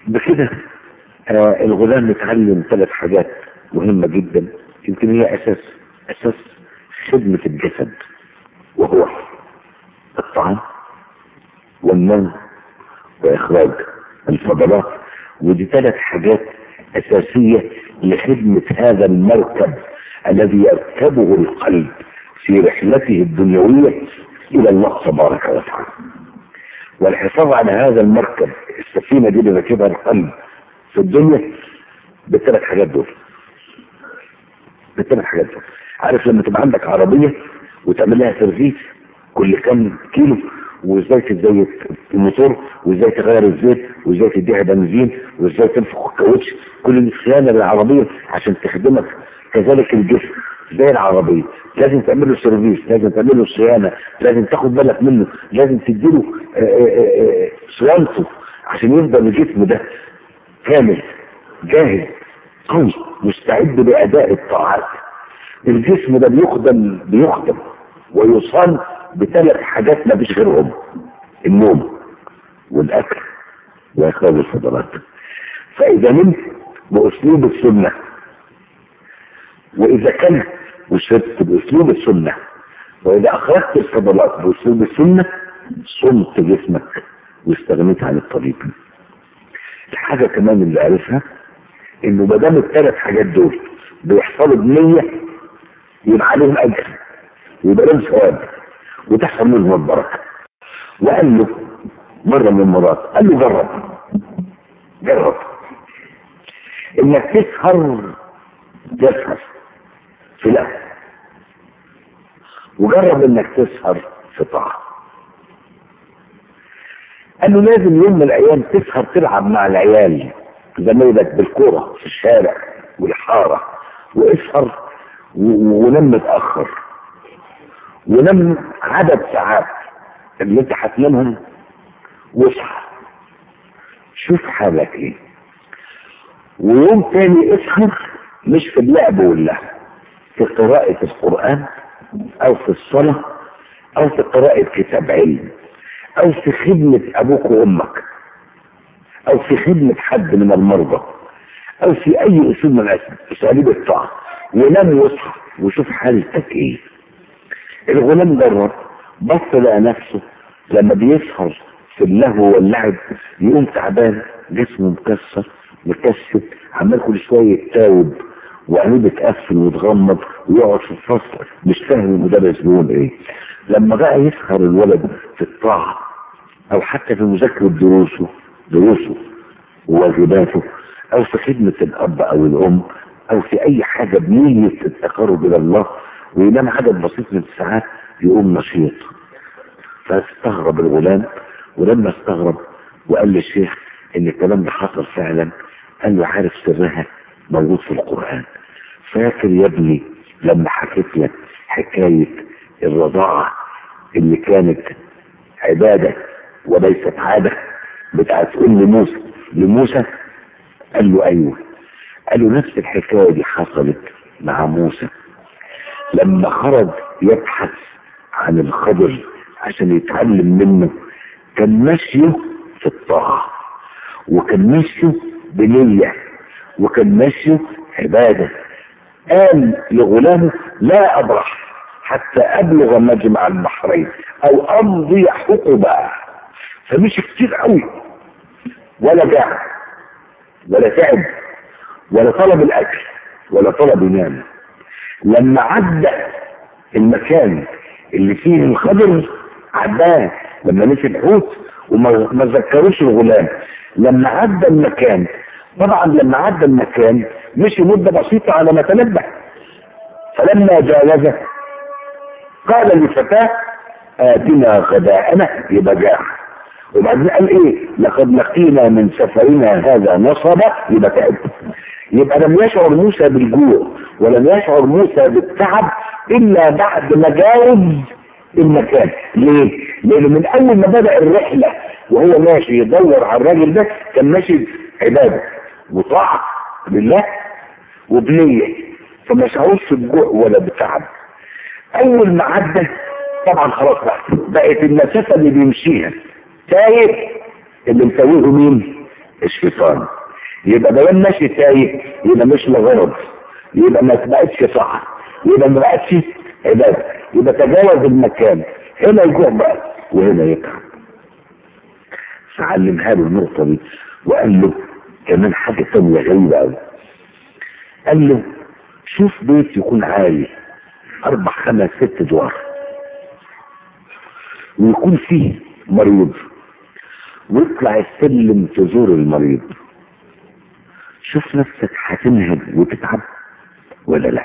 بكده آه الغلام اتعلم ثلاث حاجات مهمة جدا يمكن هي اساس اساس خدمة الجسد وهو الطعام والنوم واخراج الفضلات ودي ثلاث حاجات اساسية لخدمة هذا المركب الذي يركبه القلب في رحلته الدنيوية الى الله تبارك وتعالى والحفاظ على هذا المركب السفينة دي اللي راكبها القلب في الدنيا بالثلاث حاجات دول بالثلاث حاجات دول عارف لما تبقى عندك عربية وتعمل لها ترغيف كل كام كيلو وازاي تزيت الموتور وازاي تغير الزيت وازاي تديها بنزين وازاي تنفخ الكاوتش كل دي صيانه للعربيه عشان تخدمك كذلك الجسم زي العربيه لازم تعمل له سيرفيس لازم تعمل له صيانه لازم تاخد بالك منه لازم تديله صيانته عشان يفضل الجسم ده كامل جاهز قوي مستعد لاداء الطاعات الجسم ده بيخدم بيخدم ويصان بثلاث حاجات ما فيش غيرهم النوم والاكل واخراج الفضلات فاذا نمت باسلوب السنه واذا كلت وشربت باسلوب السنه واذا اخرجت الفضلات باسلوب السنه صمت جسمك واستغنيت عن الطبيب الحاجه كمان اللي عرفها انه ما دام الثلاث حاجات دول بيحصلوا بنيه يبقى عليهم اجر ويبقى لهم ثواب وتحصل منهم البركه وقال له مره من المرات قال له جرب جرب انك تسهر تسهر في لا وجرب انك تسهر في طاعه قال له لازم يوم من الايام تسهر تلعب مع العيال زمايلك بالكوره في الشارع والحاره واسهر ونم متاخر ونم عدد ساعات اللي انت هتنامهم واصحى شوف حالك ايه ويوم تاني اسهر مش في اللعب واللهو في قراءة القرآن او في الصلاة او في قراءة كتاب علم او في خدمة ابوك وامك او في خدمة حد من المرضى او في اي اسلوب من اساليب الطاعة ونام واصحى وشوف حالتك ايه الغلام جرب بص لقى نفسه لما بيسهر في اللهو واللعب يقوم تعبان جسمه مكسر مكسر عمال كل شويه يتاوب وعينيه بتقفل وتغمض ويقعد في الفصل مش فاهم المدرس بيقول ايه لما بقى يسهر الولد في الطاعه او حتى في مذاكره دروسه دروسه وواجباته او في خدمه الاب او الام او في اي حاجه بنيه التقرب الى الله وينام عدد بسيط من الساعات يقوم نشيط فاستغرب الغلام ولما استغرب وقال للشيخ ان الكلام ده حصل فعلا قال له عارف سرها موجود في القرآن فاكر يا ابني لما حكيت لك حكاية الرضاعة اللي كانت عبادة وليست عادة بتاعت ام موسى لموسى قال له ايوه قال له نفس الحكاية دي حصلت مع موسى لما خرج يبحث عن الخضر عشان يتعلم منه كان ماشيه في الطاعة وكان ماشيه بنية وكان ماشيه عبادة قال لغلامه لا أبرح حتى أبلغ مجمع البحرين أو أمضي حقبا فمشي كتير قوي ولا جاع ولا تعب ولا طلب الأكل ولا طلب ينام لما عدى المكان اللي فيه الخضر عداه لما نسي الحوت وما ذكروش الغلام لما عدى المكان طبعا لما عدى المكان مشي مدة بسيطة على ما تنبه فلما جاوزه قال لفتاه آتنا غداءنا يبقى جاع وبعدين قال ايه لقد لقينا من سفرنا هذا نصبا يبقى تعب يبقى لم يشعر موسى بالجوع ولم يشعر موسى بالتعب الا بعد ما جاوز المكان ليه؟ لانه من اول ما بدا الرحله وهو ماشي يدور على الراجل ده كان ماشي عباده وطاعه لله وبنيه فما شعرش بجوع ولا بتعب اول ما عدى طبعا خلاص بقى بقت المسافه اللي بيمشيها تايه اللي مسويه مين؟ الشيطان يبقى ده ماشي تايه يبقى مش لغرض يبقى ما بقتش صح يبقى ما بقتش عباده يبقى تجاوز المكان هنا يجوع بقى وهنا يتعب فعلمها له النقطة دي وقال له كمان حاجة تانية غريبة قوي قال له شوف بيت يكون عالي أربع خمس ست أدوار ويكون فيه مريض ويطلع السلم تزور المريض شوف نفسك هتنهج وتتعب ولا لا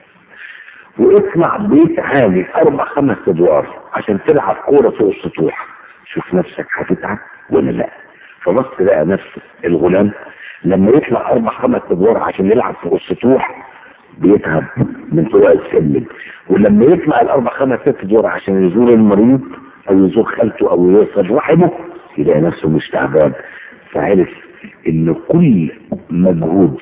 واطلع بيت عالي اربع خمس ادوار عشان تلعب كوره فوق السطوح شوف نفسك هتتعب ولا لا فبص لقى نفسه الغلام لما يطلع اربع خمس ادوار عشان يلعب فوق السطوح بيتعب من طلوع السلم ولما يطلع الاربع خمس ست ادوار عشان يزور المريض او يزور خالته او يوصل رحمه يلاقي نفسه مش تعبان فعرف ان كل مجهود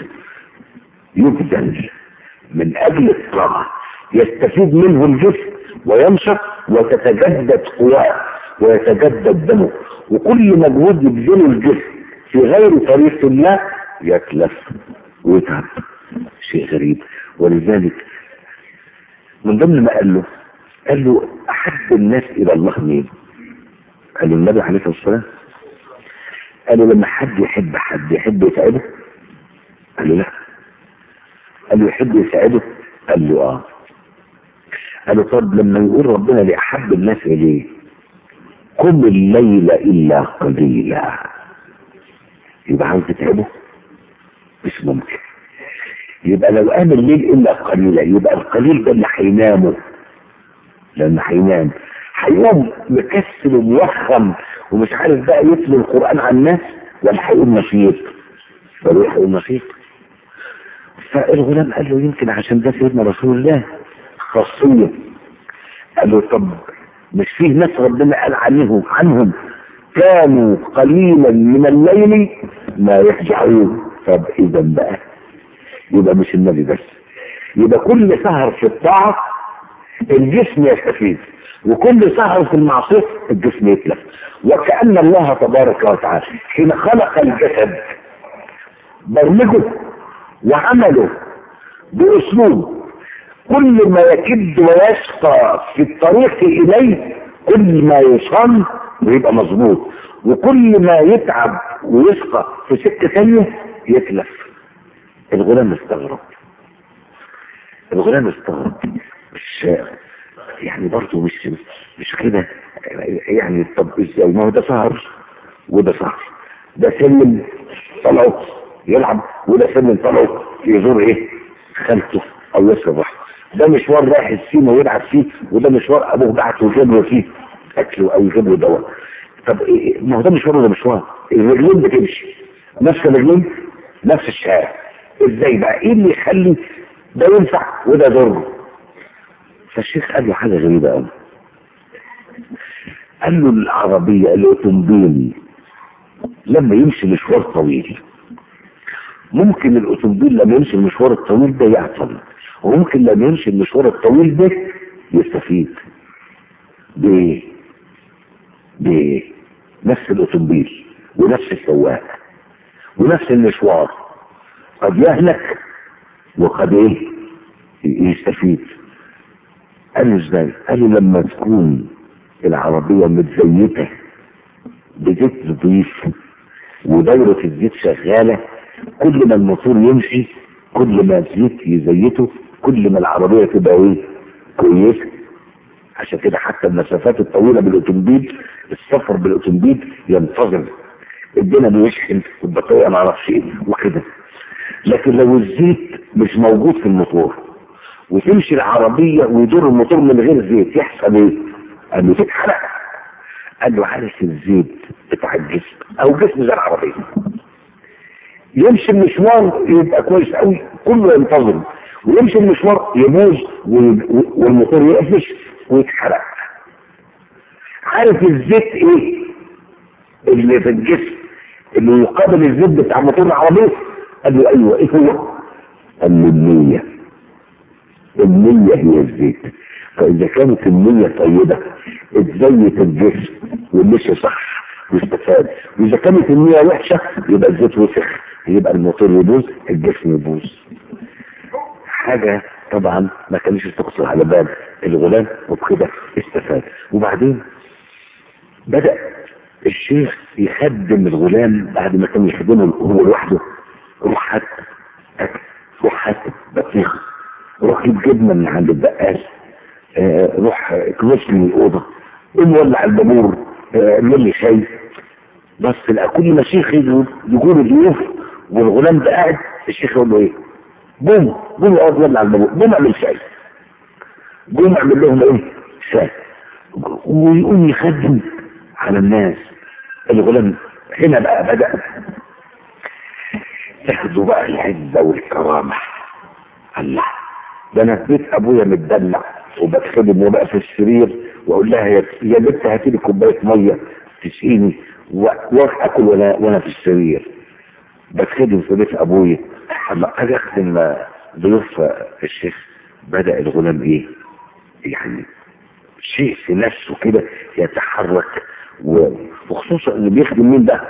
يبذل من اجل الطاعه يستفيد منه الجسم وينشط وتتجدد قواه ويتجدد دمه وكل مجهود يبذله الجسم في غير طريق الله يتلف ويتعب شيء غريب ولذلك من ضمن ما قال له قال له احب الناس الى الله مين قال له النبي عليه الصلاه والسلام قال له لما حد يحب حد يحب يساعده قال له لا قال له يحب يساعده قال له اه قال له طب لما يقول ربنا لأحب الناس إليه قم الليل إلا قليلا يبقى عاوز تتعبه مش ممكن يبقى لو قام الليل إلا قليلا يبقى القليل ده اللي هينامه لأن هينام هيقوم مكسل وموخم ومش عارف بقى يتلو القرآن على الناس ولا هيقوم نشيط ولا هيقوم نشيط فالغلام قال له يمكن عشان ده سيدنا رسول الله خاصية قال له طب مش فيه ناس ربنا قال عنهم عنهم كانوا قليلا من الليل ما يهجعون طب اذا بقى يبقى مش النبي بس يبقى كل سهر في الطاعة الجسم يستفيد وكل سهر في المعصية الجسم يتلف وكأن الله تبارك وتعالى حين خلق الجسد برمجه وعمله بأسلوب كل ما يكد ويشقى في الطريق إليه كل ما يصن ويبقى مظبوط وكل ما يتعب ويشقى في سكة ثانية يتلف الغلام استغرب الغلام استغرب مش يعني برضه مش مش كده يعني طب ازاي ما هو ده سهر وده سهر ده سلم طلعوا يلعب وده سلم طلعوا يزور ايه خالته او يشرب رحمه ده مشوار رايح السيما ويلعب فيه وده مشوار ابوه بعته وجاب له فيه اكله او يجيب له دواء طب إيه ما هو ده مشوار وده مشوار الرجلين بتمشي نفس الرجلين نفس الشارع ازاي بقى ايه اللي يخلي ده ينفع وده ضر فالشيخ قال له حاجه غريبه قوي قال له العربيه الاوتومبيل لما يمشي مشوار طويل ممكن الاوتومبيل لما يمشي المشوار الطويل ده يعطل وممكن لما يمشي المشوار الطويل ده يستفيد بايه بنفس الاوتومبيل ونفس السواق ونفس المشوار قد يهلك وقد ايه يستفيد قال له ازاي قال له لما تكون العربية متزيتة بزيت نظيف ودورة الزيت شغالة كل ما الموتور يمشي كل ما الزيت يزيته كل ما العربية تبقى ايه كويسة عشان كده حتى المسافات الطويلة بالاوتومبيل السفر بالاوتومبيل ينتظم الدنيا يشحن البطارية ما اعرفش ايه وكده لكن لو الزيت مش موجود في الموتور وتمشي العربية ويدور الموتور من غير زيت يحصل ايه؟ قال له تتحرق قال له عارف الزيت بتاع الجسم او جسم زي العربية يمشي المشوار يبقى كويس قوي كله ينتظم ويمشي المشوار يبوظ والموتور يقفش ويتحرق عارف الزيت ايه اللي في الجسم اللي يقابل الزيت بتاع موتور العربية قال له ايوه ايه هو قال له النية النية هي الزيت فاذا كانت النية طيبة اتزيت الجسم ومشي صح ويستفاد واذا كانت النية وحشة يبقى الزيت وسخ يبقى الموتور يبوظ الجسم يبوظ حاجة طبعا ما كانش تخطر على بال الغلام وبكده استفاد وبعدين بدأ الشيخ يخدم الغلام بعد ما كان يخدمه هو لوحده روح هات أكل روح هات بطيخ روح جيب جبنة من عند البقال آه، روح اكنس لي الأوضة قوم ولع البابور آه، اعمل لي شاي بس لا كل ما الشيخ يجوا يقول الضيوف والغلام ده قاعد الشيخ يقول له ايه؟ قوم قوم اقعد ولع البابور قوم اعمل شاي قوم اعمل لهم ايه؟ شاي ويقوم يخدم على الناس الغلام هنا بقى بدأ تاخدوا بقى العزة والكرامة الله ده انا في بيت ابويا متدلع وبتخدم وبقى في السرير واقول لها يا يا بنت هاتي لي كوبايه ميه تسقيني و- واكل وانا وانا في السرير بتخدم في بيت ابويا اما اجي اخدم ضيوف الشيخ بدا الغلام ايه يعني شيء في نفسه كده يتحرك و- وخصوصا اللي بيخدم مين ده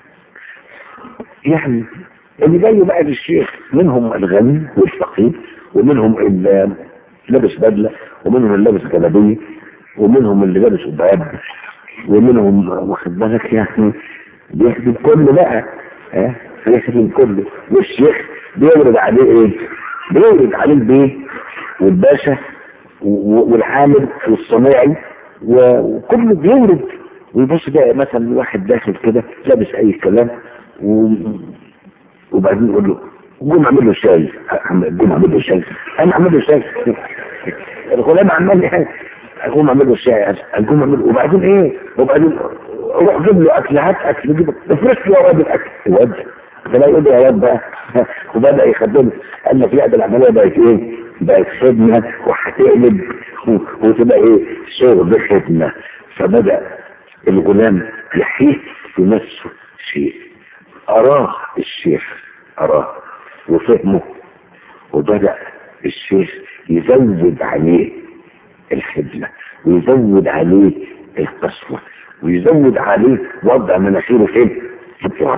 يعني اللي جاي بقى للشيخ منهم الغني والفقير ومنهم اللي لابس بدله ومنهم اللي لابس جلابيه ومنهم اللي لابس قباب ومنهم واخد بالك يعني بيخدم كله بقى ها بيخدم كله والشيخ بيورد عليه ايه؟ بيورد عليه البيت والباشا و- و- والعامل والصناعي و- وكله بيورد ويبص بقى مثلا واحد داخل كده لابس اي كلام و... وبعدين يقول له قوم اعمل له شاي قوم اعمل له شاي انا اعمل له شاي الغلام عمال يحاول اقوم اعمل له شاي اقوم اعمل له وبعدين ايه وبعدين روح جيب له اكل هات اكل جيب افرش له واد الاكل الواد فلا يقول له يا واد بقى وبدا يخدمه قال لك لا ده العمليه بقت ايه؟ بقت خدمه وهتقلب و- وتبقى ايه؟ شغل خدمه فبدا الغلام يحيث في نفسه شيء أراه الشيخ أراه وفهمه وبدأ الشيخ يزود عليه الخدمة ويزود عليه القسوة ويزود عليه وضع مناخيره فين؟ في التراب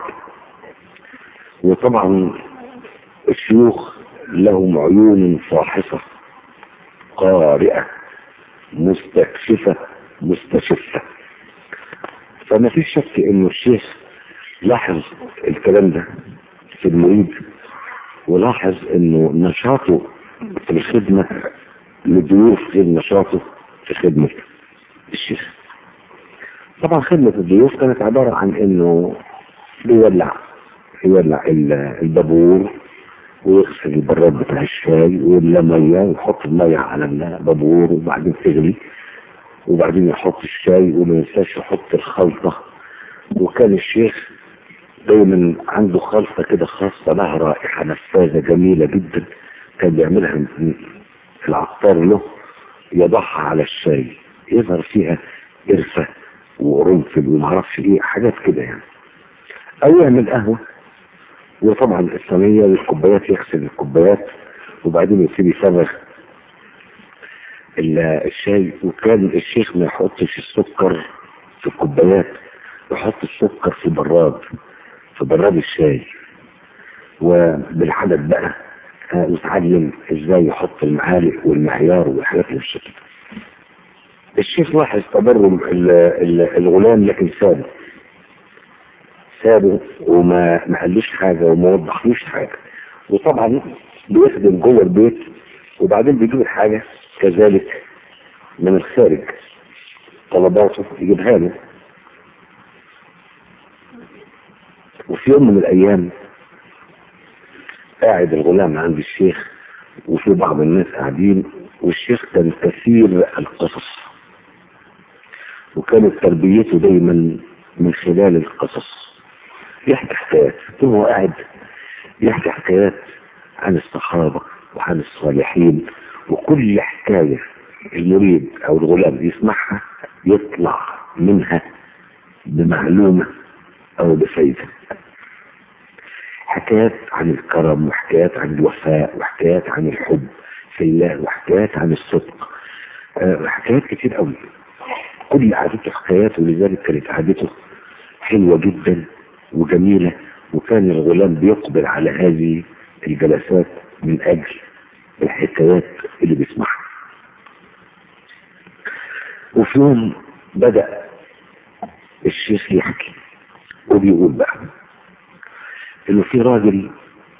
وطبعا الشيوخ لهم عيون فاحصة قارئة مستكشفة مستشفة فما فيش شك انه الشيخ لاحظ الكلام ده في المريد ولاحظ انه نشاطه في الخدمة للضيوف غير نشاطه في خدمة الشيخ طبعا خدمة الضيوف كانت عبارة عن انه بيولع يولع ال- البابور ويغسل البراد بتاع الشاي ويملى مية ويحط المية على البابور وبعدين تغلي وبعدين يحط الشاي وما ينساش يحط الخلطة وكان الشيخ دايما عنده خلطة كده خاصة لها رائحة نفاذة جميلة جدا كان بيعملها من- العطار له يضعها على الشاي يظهر فيها قرفة وقرنفل ومعرفش ايه حاجات كده يعني او يعمل قهوة وطبعا الصينية والكوبايات يغسل الكوبايات وبعدين يبتدي يفرغ ال- الشاي وكان الشيخ ما يحطش السكر في الكوبايات يحط السكر في براد في براد الشاي وبالعدد بقى آه، يتعلم ازاي يحط المعالق والمعيار والحاجات اللي بالشكل ده. الشيخ لاحظ تبرم ال- ال- الغلام لكن سابه سابه وما ما قالوش حاجه وما وضحلوش حاجه وطبعا بيخدم جوه البيت وبعدين بيجيب الحاجه كذلك من الخارج طلباته يجيبها له وفي يوم من الايام قاعد الغلام عند الشيخ وفي بعض الناس قاعدين والشيخ كان كثير القصص وكانت تربيته دايما من خلال القصص يحكي حكايات طول ما هو قاعد يحكي حكايات عن الصحابة وعن الصالحين وكل حكاية المريد أو الغلام يسمعها يطلع منها بمعلومة أو بفايدة حكايات عن الكرم وحكايات عن الوفاء وحكايات عن الحب في الله وحكايات عن الصدق آه، حكايات كتير قوي كل عادته حكايات ولذلك كانت عادته حلوة جدا وجميلة وكان الغلام بيقبل على هذه الجلسات من أجل الحكايات اللي بيسمعها وفي يوم بدأ الشيخ يحكي وبيقول بقى انه في راجل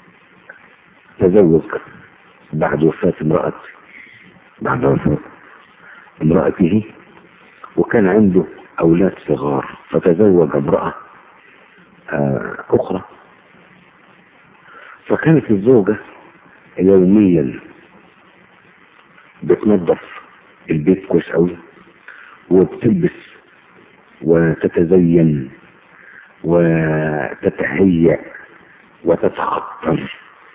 تزوج بعد وفاة امرأته بعد وفاة امرأته وكان عنده أولاد صغار فتزوج امرأة آه أخرى فكانت الزوجة يوميا بتنظف البيت كويس قوي وبتلبس وتتزين وتتهيأ وتتعطر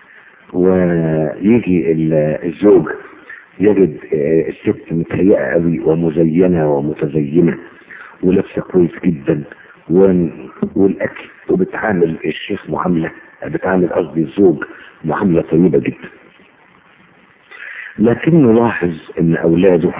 ويجي الزوج يجد الست متهيئة قوي ومزينة ومتزينة ولابسة كويس جدا والاكل وبتعامل الشيخ معاملة بتعامل قصدي الزوج معاملة طيبة جدا لكنه لاحظ ان اولاده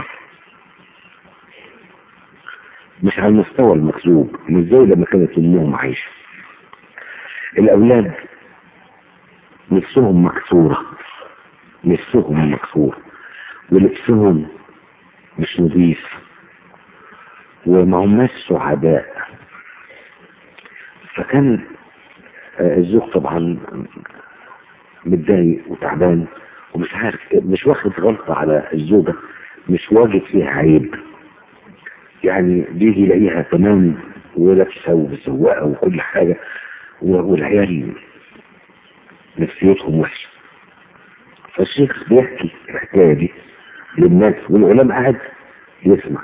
مش على المستوى المطلوب مش زي لما كانت امهم عايشه الاولاد نفسهم مكسوره نفسهم مكسور ولبسهم مش نظيف وما هماش سعداء فكان الزوج طبعا متضايق وتعبان ومش عارف مش واخد غلطة على الزوجة مش واجد فيها عيب يعني بيجي يلاقيها تمام ولابسه ومسوقه وكل حاجه والعيال نفسيتهم وحشه فالشيخ بيحكي الحكايه دي للناس والعلماء قاعد يسمع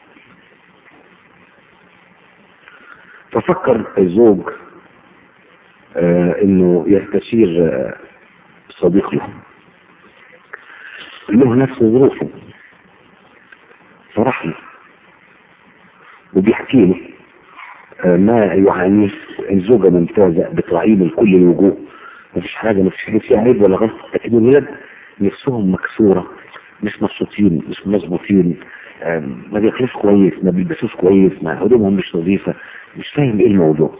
ففكر الزوج آه انه يستشير آه صديق له له نفس ظروفه فراح له وبيحكي له آه ما يعانيه الزوجة ممتازة بتراعيه من كل الوجوه مفيش حاجة مفيش حاجة فيها عيب ولا غلط لكن الولاد نفسهم مكسورة مش مبسوطين مش مظبوطين ما بياكلوش كويس ما بيلبسوش كويس ما هدومهم مش نظيفة مش فاهم ايه الموضوع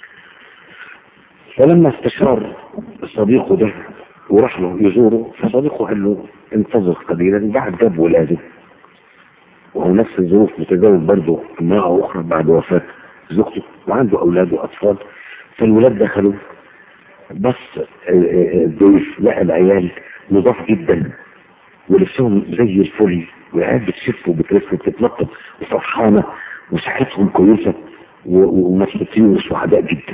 فلما استشار صديقه ده وراح له يزوره فصديقه قال له انتظر قليلا بعد جاب ولاده وهو نفس الظروف متزوج برضه امرأة أخرى بعد وفاة زوجته وعنده أولاد وأطفال فالولاد دخلوا بس الضيف لقى العيال نضاف جدا ولبسهم زي الفل والعيال بتشف وبتلف وبتتنطط وفرحانة وصحتهم كويسة ومبسوطين وسعداء جدا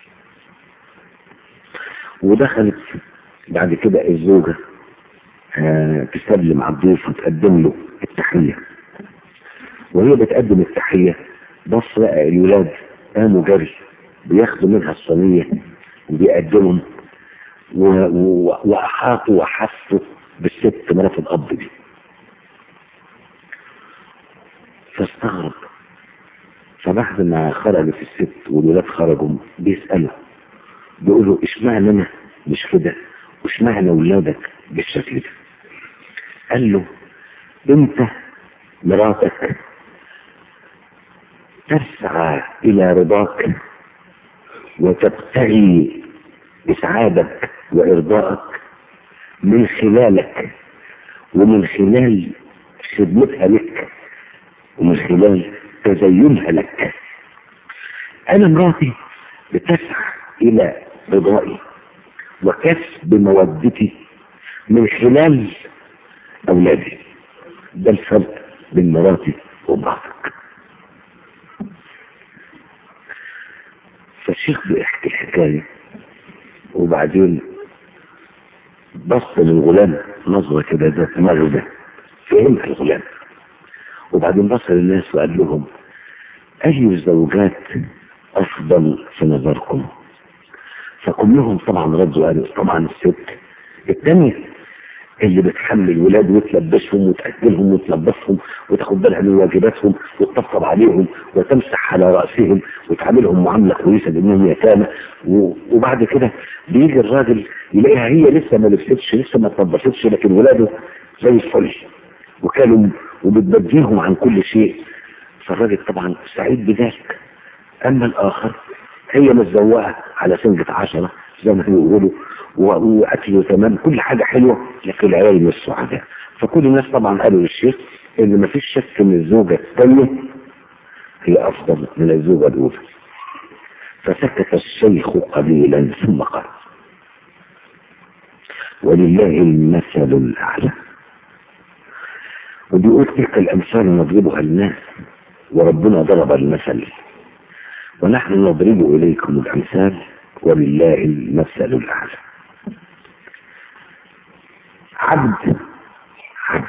ودخلت بعد كده الزوجة آه تسلم على الضيف وتقدم له التحية وهي بتقدم التحية بص لقى الولاد قاموا جري بياخدوا منها الصينية وبيقدمهم وأحاطوا وحسوا بالست مرات الأب دي فاستغرب فبعد ما خرجت الست والولاد خرجوا بيسألوا بيقولوا اشمعنى انا مش كده واشمعنى ولادك بالشكل ده قال له انت مراتك تسعى الى رضاك وتبتغي اسعادك وارضائك من خلالك ومن خلال خدمتها لك ومن خلال تزينها لك انا مراتي بتسعى الى رضائي وكسب مودتي من خلال اولادي ده الفرق بين مراتي ومراتك فالشيخ بيحكي الحكاية وبعدين بص للغلام نظرة كده ذات مغزى فهمها الغلام وبعدين بص للناس وقال لهم أي الزوجات أفضل في نظركم فكلهم طبعا ردوا قالوا طبعا الست الثانية اللي بتحمل الولاد وتلبسهم وتأكلهم وتلبسهم وتاخد بالها من واجباتهم وتطبطب عليهم وتمسح على رأسهم وتعاملهم معاملة كويسة بأنهم يتامى وبعد كده بيجي الراجل يلاقيها هي لسه ما لبستش لسه ما اتنضفتش لكن ولاده زي الفل وكانوا وبتبديهم عن كل شيء فالراجل طبعا سعيد بذلك أما الآخر هي متزوقة على سنجة عشرة زي ما بيقولوا و- وأكل تمام كل حاجة حلوة لكن العيال مش سعداء فكل الناس طبعا قالوا للشيخ إن مفيش شك إن الزوجة الثانية هي أفضل من الزوجة الأولى فسكت الشيخ قليلا ثم قال ولله المثل الأعلى وبيقول تلك الأمثال نضربها الناس وربنا ضرب المثل ونحن نضرب إليكم الأمثال ولله المثل الأعلى عبد عبد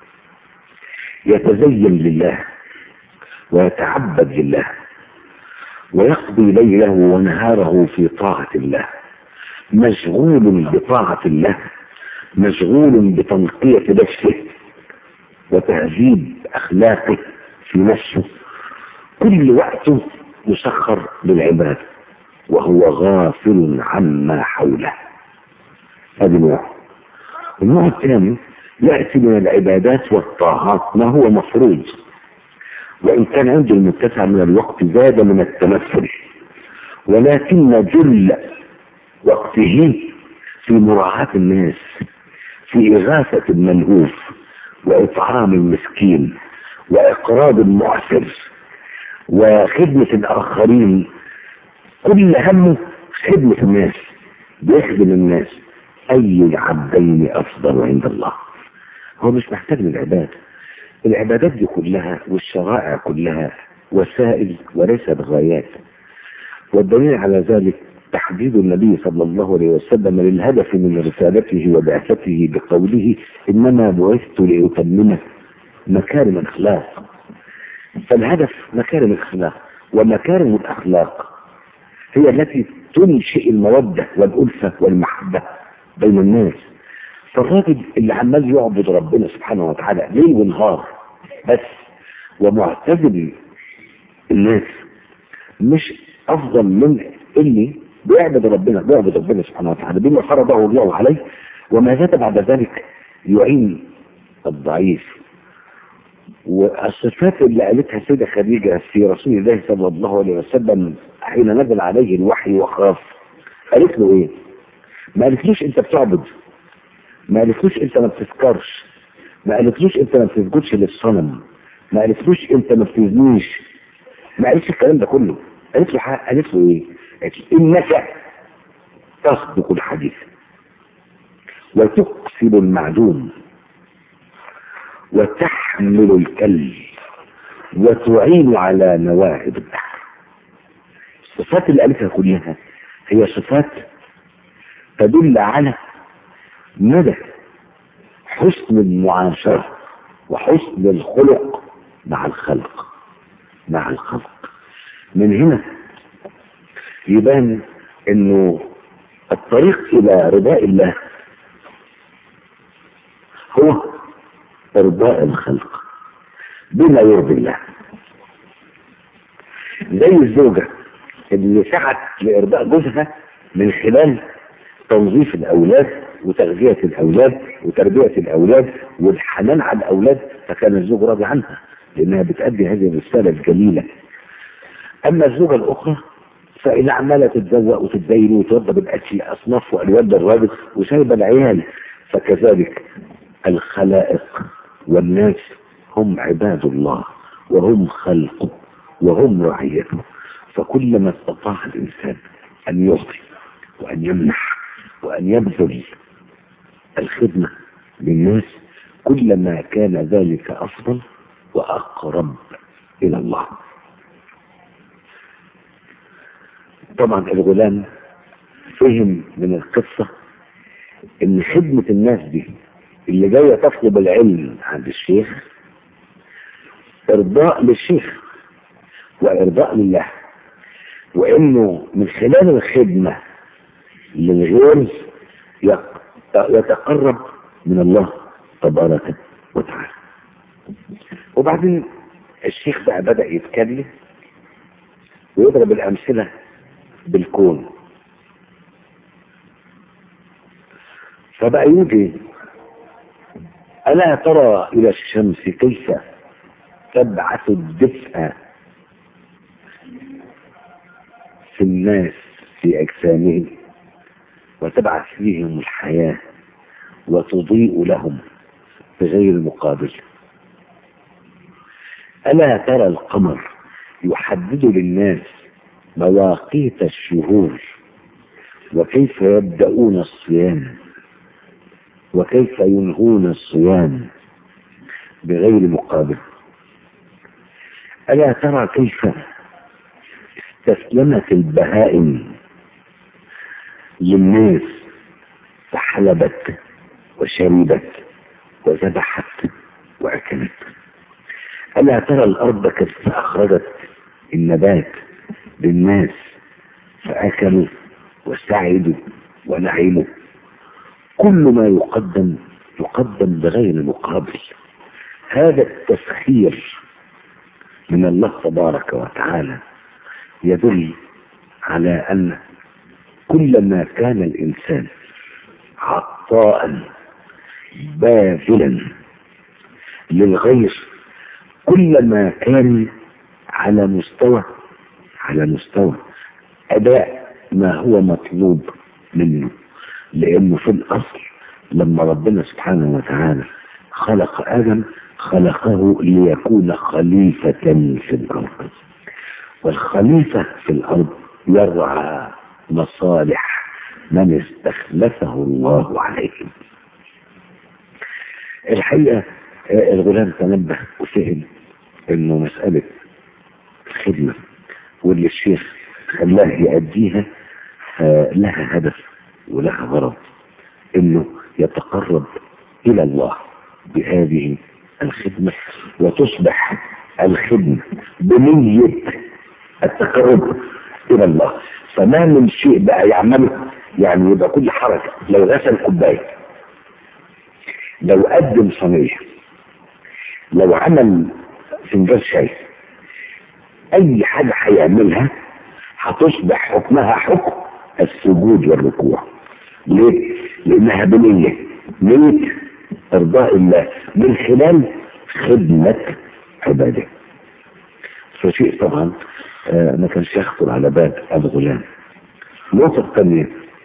يتزين لله ويتعبد لله ويقضي ليله ونهاره في طاعة الله مشغول بطاعة الله مشغول بتنقية نفسه وتهذيب أخلاقه في نفسه كل وقته مسخر للعباد وهو غافل عما حوله هذا نوع النوع الثاني يأتي من العبادات والطاعات ما هو مفروض وإن كان عنده المتسع من الوقت زاد من التمثل ولكن جل وقته في مراعاة الناس في إغاثة الملهوف وإطعام المسكين وإقراض المعسر وخدمة الآخرين كل همه خدمة الناس بيخدم الناس أي العبدين أفضل عند الله هو مش محتاج للعباد العبادات دي كلها والشرائع كلها وسائل وليست غايات والدليل على ذلك تحديد النبي صلى الله عليه وسلم للهدف من رسالته وبعثته بقوله إنما بعثت لأتمم مكارم الأخلاق فالهدف مكارم الأخلاق ومكارم الأخلاق هي التي تنشئ المودة والألفة والمحبة بين الناس فالراجل اللي عمال يعبد ربنا سبحانه وتعالى ليل ونهار بس ومعتزل الناس مش أفضل من اللي بيعبد ربنا بيعبد ربنا سبحانه وتعالى بما فرضه الله عليه وما زاد بعد ذلك يعين الضعيف والصفات اللي قالتها السيدة خديجة في رسول الله صلى الله عليه وسلم حين نزل عليه الوحي وخاف قالت له ايه ما قالتلوش انت بتعبد ما قالتلوش انت ما بتذكرش ما قالتلوش انت ما بتسجدش للصنم ما قالتلوش انت ما بتزنيش ما قالتش الكلام ده كله قالت له حق قالت له ايه قالت له انك تصدق الحديث وتكسب المعدوم وتحمل الكل وتعين على نواهب البحر الصفات اللي قالتها كلها هي صفات تدل على مدى حسن المعاشرة وحسن الخلق مع الخلق مع الخلق من هنا يبان انه الطريق الى رضاء الله هو ارضاء الخلق بما يرضي الله زي الزوجة اللي سعت لارضاء جوزها من خلال تنظيف الاولاد وتغذية الاولاد وتربية الاولاد والحنان على الاولاد فكان الزوج راضي عنها لانها بتأدي هذه الرسالة الجميلة اما الزوجة الاخرى فإن عمالة تتزوق وتتزين وتوضى بالأكل أصناف وألوان للراجل وسايبة العيال فكذلك الخلائق والناس هم عباد الله وهم خلقه وهم رعيته فكلما استطاع الإنسان أن يعطي وأن يمنح وأن يبذل الخدمة للناس كلما كان ذلك أفضل وأقرب إلى الله طبعا الغلام فهم من القصة ان خدمة الناس دي اللي جاية تطلب العلم عند الشيخ ارضاء للشيخ وارضاء لله وانه من خلال الخدمة للغير يتقرب من الله تبارك وتعالى وبعدين الشيخ بقى بدأ يتكلم ويضرب الأمثلة بالكون فبقى يجي ألا ترى إلى الشمس كيف تبعث الدفء في الناس في أجسامهم وتبعث فيهم الحياة وتضيء لهم بغير مقابل ألا ترى القمر يحدد للناس مواقيت الشهور وكيف يبدأون الصيام وكيف ينهون الصيام بغير مقابل ألا ترى كيف استسلمت البهائم للناس فحلبت وشربت وذبحت وأكلت ألا ترى الأرض كيف أخرجت النبات للناس فأكلوا وسعدوا ونعموا كل ما يقدم يقدم بغير مقابل هذا التسخير من الله تبارك وتعالى يدل على أن كلما كان الإنسان عطاء باذلا للغير كلما كان على مستوى على مستوى أداء ما هو مطلوب منه لأنه في الأصل لما ربنا سبحانه وتعالى خلق آدم خلقه ليكون خليفة في الأرض والخليفة في الأرض يرعى مصالح من استخلفه الله عليهم الحقيقة الغلام تنبه وفهم انه مسألة خدمة واللي الشيخ خلاه يأديها لها هدف ولها غرض انه يتقرب الى الله بهذه الخدمة وتصبح الخدمة بنية التقرب الى الله فما من شيء بقى يعمله يعني يبقى كل حركة لو غسل كوباية لو قدم صينية لو عمل فنجان شاي اي حاجة هيعملها هتصبح حكمها حكم السجود والركوع ليه؟ لانها بنية نية ارضاء الله من خلال خدمة عباده فشيء طبعا آه ما كانش يخطر على بال الغلام النقطة الثانية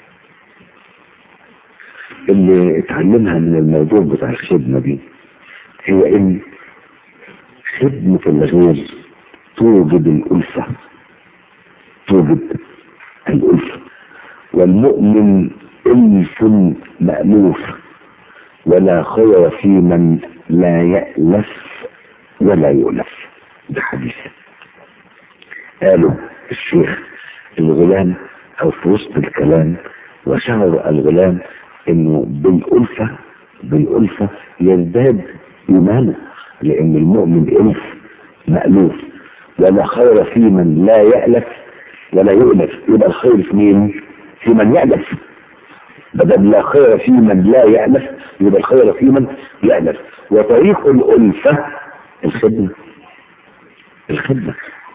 اللي اتعلمها من الموضوع بتاع الخدمة دي هي ان خدمة الغير توجد الألفة توجد الألفة والمؤمن ألف مألوف ولا خير في من لا يألف ولا يؤلف ده حديث قالوا الشيخ الغلام أو في وسط الكلام وشعر الغلام انه بالألفة بالألفة يزداد إيمانه لأن المؤمن ألف مألوف ولا خير في من لا يألف ولا يؤلف يبقى الخير في مين؟ في من يألف بدل لا خير في من لا يألف يبقى الخير في من يألف وطريق الألفة الخدمة الخدمة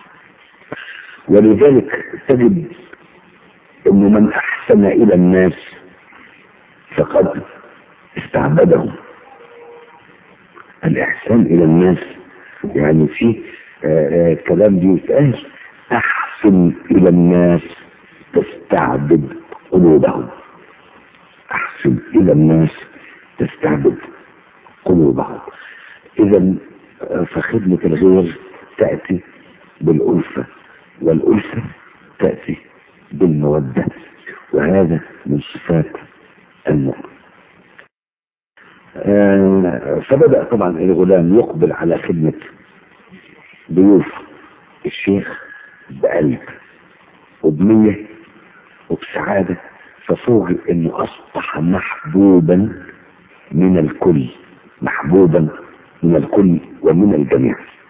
ولذلك تجد انه من احسن الى الناس فقد استعبدهم الإحسان إلى الناس يعني في آآ آآ كلام بيتقال أحسن إلى الناس تستعبد قلوبهم أحسن إلى الناس تستعبد قلوبهم إذا فخدمة الغير تأتي بالألفة والألفة تأتي بالمودة وهذا من صفات المؤمن آه فبدأ طبعا الغلام يقبل على خدمة ضيوف الشيخ بقلب وبنية وبسعادة ففوجئ انه اصبح محبوبا من الكل محبوبا من الكل ومن الجميع